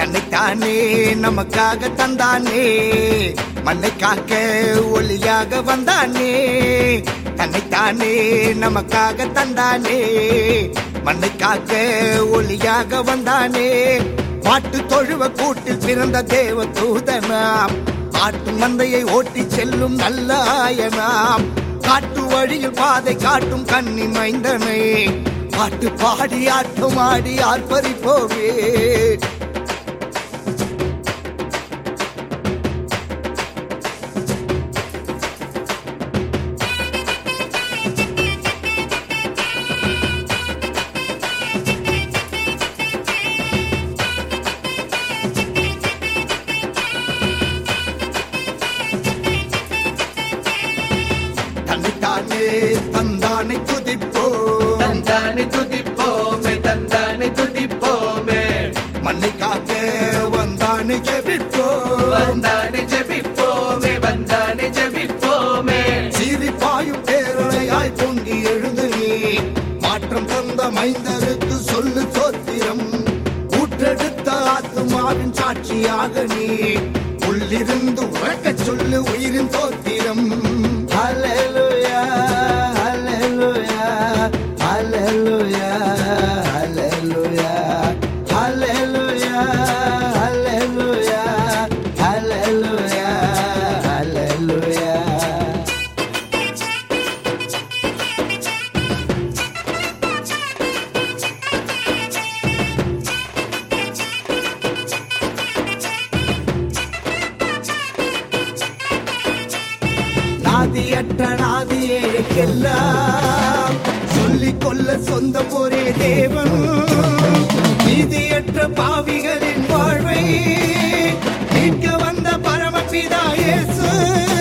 தன்னைத்தானே நமக்காக தந்தானே மண்ணை காக்க ஒளியாக வந்தானே தன்னைத்தானே நமக்காக தந்தானே மண்ணை காக்க ஒளியாக வந்தானே பாட்டு தொழுவ கூட்டில் பிறந்த தேவ தூதனாம் காட்டு மந்தையை ஓட்டி செல்லும் நல்ல ஆயனாம் காட்டு வழியில் பாதை காட்டும் கன்னி மைந்தனை பாட்டு பாடி ஆட்டம் ஆடி ஆர்ப்பரிப்போவே தன்னைத்தானே தந்தானை துதிப்போம் தந்தானை துதிப்போமே தந்தானை துதிப்போமே மண்ணை காக்க வந்தானை ஜெபிப்போம் வந்தானை ஜெபிப்போமே வந்தானை ஜெபிப்போமே சீறி பாயும் பேரலையாய் பொங்கி எழுந்து நீ மாற்றம் தந்த மைந்தருக்கு சொல்லு சோத்திரம் ஊற்றெடுத்த ஆத்துமாவின் சாட்சியாக நீ உள்ளிருந்து உறக்கச் சொல்லு உயிரின் தோத்திரம் ஹalleluya ஹalleluya ஹalleluya ஹalleluya ஹalleluya ஹalleluya ஹalleluya ஹalleluya நாதியற்ற நாதியேக்கெல்லாம் சொல்லிக் கொள்ள சொந்தம் ஒரே தேவன் நீதியற்ற பாவிகளின் வாழ்வை மீட்க வந்த பரமபிதா இயேசு